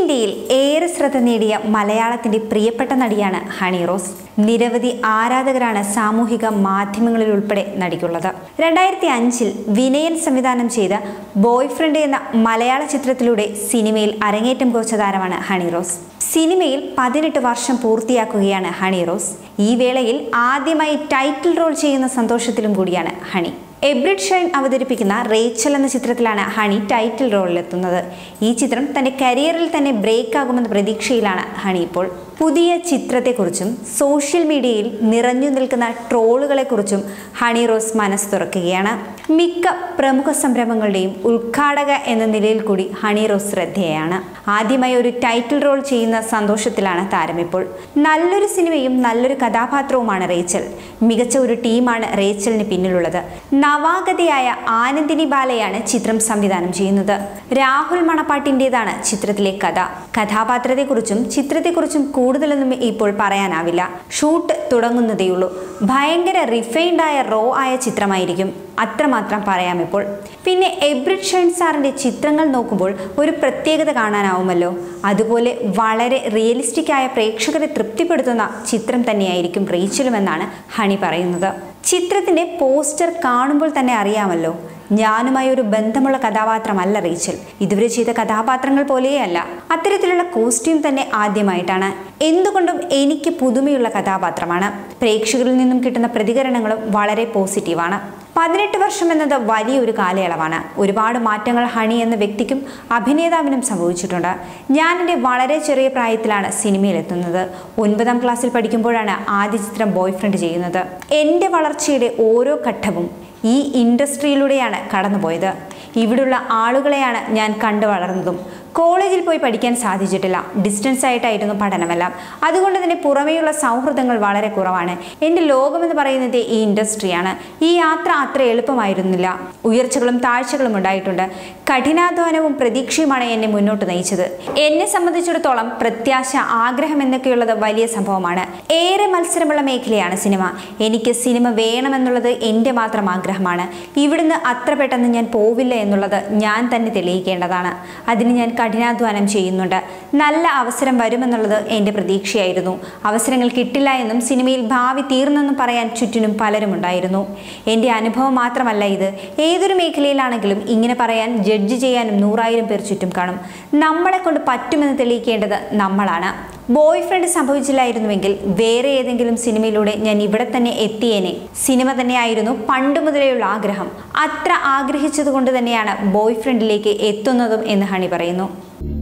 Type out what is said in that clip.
മീഡിയയിൽ ഏറെ ശ്രദ്ധ നേടിയ മലയാളത്തിന്റെ പ്രിയപ്പെട്ട നടിയാണ് ഹണി റോസ് നിരവധി ആരാധകരാണ് സാമൂഹിക മാധ്യമങ്ങളിൽ ഉൾപ്പെടെ നടിക്കുള്ളത് രണ്ടായിരത്തി അഞ്ചിൽ വിനയൻ സംവിധാനം ചെയ്ത ബോയ് ഫ്രണ്ട് എന്ന മലയാള ചിത്രത്തിലൂടെ സിനിമയിൽ അരങ്ങേറ്റം കുറിച്ച താരമാണ് ഹണി റോസ് സിനിമയിൽ പതിനെട്ട് വർഷം പൂർത്തിയാക്കുകയാണ് ഹണി റോസ് ഈ വേളയിൽ ആദ്യമായി ടൈറ്റിൽ റോൾ ചെയ്യുന്ന സന്തോഷത്തിലും കൂടിയാണ് ഹണി എബ്രിഡ് ഷൈൻ അവതരിപ്പിക്കുന്ന റേച്ചൽ എന്ന ചിത്രത്തിലാണ് ഹണി ടൈറ്റിൽ റോളിലെത്തുന്നത് ഈ ചിത്രം തന്റെ കരിയറിൽ തന്നെ ബ്രേക്ക് ആകുമെന്ന പ്രതീക്ഷയിലാണ് ഹണി ഇപ്പോൾ പുതിയ ചിത്രത്തെക്കുറിച്ചും സോഷ്യൽ മീഡിയയിൽ നിറഞ്ഞു നിൽക്കുന്ന ട്രോളുകളെക്കുറിച്ചും ഹണി റോസ് മനസ്സ് തുറക്കുകയാണ് മിക്ക പ്രമുഖ സംരംഭങ്ങളുടെയും ഉദ്ഘാടക എന്ന നിലയിൽ കൂടി ഹണി റോസ് ശ്രദ്ധേയാണ് ആദ്യമായി ഒരു ടൈറ്റിൽ റോൾ ചെയ്യുന്ന സന്തോഷത്തിലാണ് താരം ഇപ്പോൾ നല്ലൊരു സിനിമയും നല്ലൊരു കഥാപാത്രവുമാണ് റേച്ചൽ മികച്ച ഒരു ടീമാണ് റേച്ചലിന് പിന്നിലുള്ളത് നവാഗതയായ ആനന്ദിനി ബാലയാണ് ചിത്രം സംവിധാനം ചെയ്യുന്നത് രാഹുൽ മണപ്പാട്ടിൻ്റെതാണ് ചിത്രത്തിലെ കഥ കഥാപാത്രത്തെക്കുറിച്ചും ചിത്രത്തെക്കുറിച്ചും കൂടുതലൊന്നും ഇപ്പോൾ പറയാനാവില്ല ഷൂട്ട് തുടങ്ങുന്നതേയുള്ളൂ ഭയങ്കര റിഫൈൻഡ് ആയ റോ ആയ ചിത്രമായിരിക്കും അത്രമാത്രം പറയാം ഇപ്പോൾ പിന്നെ എബ്രിഡ് ഷൈൻ സാറിൻ്റെ ചിത്രങ്ങൾ നോക്കുമ്പോൾ ഒരു പ്രത്യേകത കാണാനാവുമല്ലോ അതുപോലെ വളരെ റിയലിസ്റ്റിക് ആയ പ്രേക്ഷകരെ തൃപ്തിപ്പെടുത്തുന്ന ചിത്രം തന്നെയായിരിക്കും റീച്ചലുമെന്നാണ് ഹണി പറയുന്നത് ചിത്രത്തിൻ്റെ പോസ്റ്റർ കാണുമ്പോൾ തന്നെ അറിയാമല്ലോ ഞാനുമായി ഒരു ബന്ധമുള്ള കഥാപാത്രമല്ല റീച്ചൽ ഇതുവരെ ചെയ്ത കഥാപാത്രങ്ങൾ പോലെയല്ല അത്തരത്തിലുള്ള കോസ്റ്റ്യൂം തന്നെ ആദ്യമായിട്ടാണ് എന്തുകൊണ്ടും എനിക്ക് പുതുമയുള്ള കഥാപാത്രമാണ് പ്രേക്ഷകരിൽ നിന്നും കിട്ടുന്ന പ്രതികരണങ്ങളും വളരെ പോസിറ്റീവാണ് പതിനെട്ട് വർഷം എന്നത് വലിയൊരു കാലയളവാണ് ഒരുപാട് മാറ്റങ്ങൾ ഹണി എന്ന വ്യക്തിക്കും അഭിനേതാവിനും സംഭവിച്ചിട്ടുണ്ട് ഞാൻ എൻ്റെ വളരെ ചെറിയ പ്രായത്തിലാണ് സിനിമയിലെത്തുന്നത് ഒൻപതാം ക്ലാസ്സിൽ പഠിക്കുമ്പോഴാണ് ആദ്യ ചിത്രം ബോയ് ഫ്രണ്ട് ചെയ്യുന്നത് എൻ്റെ വളർച്ചയുടെ ഓരോ ഘട്ടവും ഈ ഇൻഡസ്ട്രിയിലൂടെയാണ് കടന്നുപോയത് ഇവിടുള്ള ആളുകളെയാണ് ഞാൻ കണ്ടു വളർന്നതും കോളേജിൽ പോയി പഠിക്കാൻ സാധിച്ചിട്ടില്ല ഡിസ്റ്റൻസ് ആയിട്ടായിരുന്നു പഠനമെല്ലാം അതുകൊണ്ട് തന്നെ പുറമേയുള്ള സൗഹൃദങ്ങൾ വളരെ കുറവാണ് എൻ്റെ ലോകമെന്ന് പറയുന്നത് ഈ ഇൻഡസ്ട്രിയാണ് ഈ യാത്ര അത്ര എളുപ്പമായിരുന്നില്ല ഉയർച്ചകളും താഴ്ചകളും ഉണ്ടായിട്ടുണ്ട് കഠിനാധ്വാനവും പ്രതീക്ഷയുമാണ് എന്നെ മുന്നോട്ട് നയിച്ചത് എന്നെ സംബന്ധിച്ചിടത്തോളം പ്രത്യാശ ആഗ്രഹം എന്നൊക്കെയുള്ളത് വലിയ സംഭവമാണ് ഏറെ മത്സരമുള്ള മേഖലയാണ് സിനിമ എനിക്ക് സിനിമ വേണമെന്നുള്ളത് എൻ്റെ മാത്രം ആഗ്രഹമാണ് ഇവിടുന്ന് അത്ര പെട്ടെന്ന് ഞാൻ പോവില്ല എന്നുള്ളത് ഞാൻ തന്നെ തെളിയിക്കേണ്ടതാണ് അതിന് ഞാൻ കഠിനാധ്വാനം ചെയ്യുന്നുണ്ട് നല്ല അവസരം വരുമെന്നുള്ളത് എൻ്റെ പ്രതീക്ഷയായിരുന്നു അവസരങ്ങൾ കിട്ടില്ല എന്നും സിനിമയിൽ ഭാവി തീർന്നെന്നും പറയാൻ ചുറ്റിനും പലരും ഉണ്ടായിരുന്നു എൻ്റെ അനുഭവം മാത്രമല്ല ഇത് ഏതൊരു മേഖലയിലാണെങ്കിലും ഇങ്ങനെ പറയാൻ ജഡ്ജ് ചെയ്യാനും നൂറായിരം പേർ ചുറ്റും കാണും നമ്മളെ കൊണ്ട് പറ്റുമെന്ന് തെളിയിക്കേണ്ടത് നമ്മളാണ് ബോയ് ഫ്രണ്ട് സംഭവിച്ചില്ലായിരുന്നുവെങ്കിൽ വേറെ ഏതെങ്കിലും സിനിമയിലൂടെ ഞാൻ ഇവിടെ തന്നെ എത്തിയേനെ സിനിമ തന്നെയായിരുന്നു പണ്ട് മുതലേയുള്ള ആഗ്രഹം അത്ര ആഗ്രഹിച്ചത് കൊണ്ട് തന്നെയാണ് ബോയ് ഫ്രണ്ടിലേക്ക് എത്തുന്നതും എന്ന് ഹണി പറയുന്നു